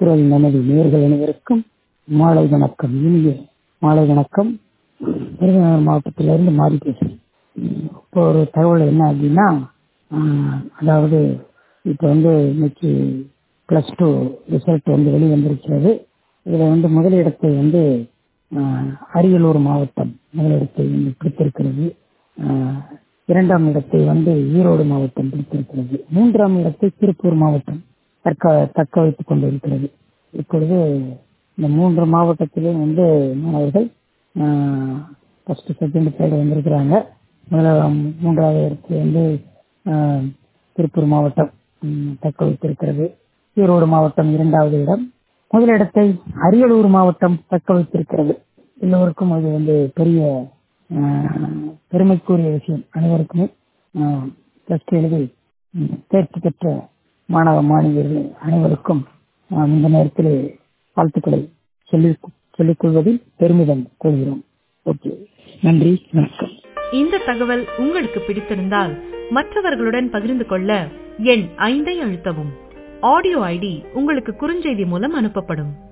குரல் நமது நேர்கள் அனைவருக்கும் மாலை வணக்கம் இனிய மாலை வணக்கம் விருதுநகர் மாவட்டத்திலிருந்து மாறி பேசுறேன் இப்போ ஒரு தகவல் என்ன அப்படின்னா ஆஹ், அதாவது இப்போ வந்து இன்னைக்கு ப்ளஸ் டூ ரிசல்ட் வந்து வெளிவந்திருக்கிறது இதில் வந்து முதலிடத்தை வந்து ஆஹ், அரியலூர் மாவட்டம் முதலிடத்தை வந்து பிடித்திருக்கிறது ஆஹ், இரண்டாம் இடத்தை வந்து ஈரோடு மாவட்டம் பிடித்திருக்கிறது மூன்றாம் இடத்தை திருப்பூர் மாவட்டம் தக்க தக்க வைத்துக் கொண்டிருக்கிறது இப்பொழுது இந்த மூன்று மாவட்டத்திலும் வந்து மாணவர்கள் ஃபர்ஸ்ட் செகண்ட் தேர்ட் வந்திருக்கிறாங்க முதலாம் மூன்றாவது இடத்தை வந்து ஆஹ், திருப்பூர் மாவட்டம் ம், தக்க வைத்திருக்கிறது ஈரோடு மாவட்டம் இரண்டாவது இடம் முதலிடத்தை அரியலூர் மாவட்டம் தக்க வைத்திருக்கிறது எல்லோருக்கும் அது வந்து பெரிய ஆஹ், பெருமைக்குரிய விஷயம் அனைவருக்குமே பிளஸ் டூ எழுதி ம், தேர்ச்சி பெற்ற மாணவ மாணவியர்கள் அனைவருக்கும் நாம் இந்த நேரத்தில் வாழ்த்துக்களை சொல்லிக் சொல்லிக் கொள்வதில் பெருமிதம் கொள்கிறோம் ஓகே நன்றி வணக்கம் இந்த தகவல் உங்களுக்கு பிடித்திருந்தால் மற்றவர்களுடன் பகிர்ந்து கொள்ள எண் ஐந்தை அழுத்தவும் ஆடியோ ஐடி உங்களுக்கு குறுஞ்செய்தி மூலம் அனுப்பப்படும்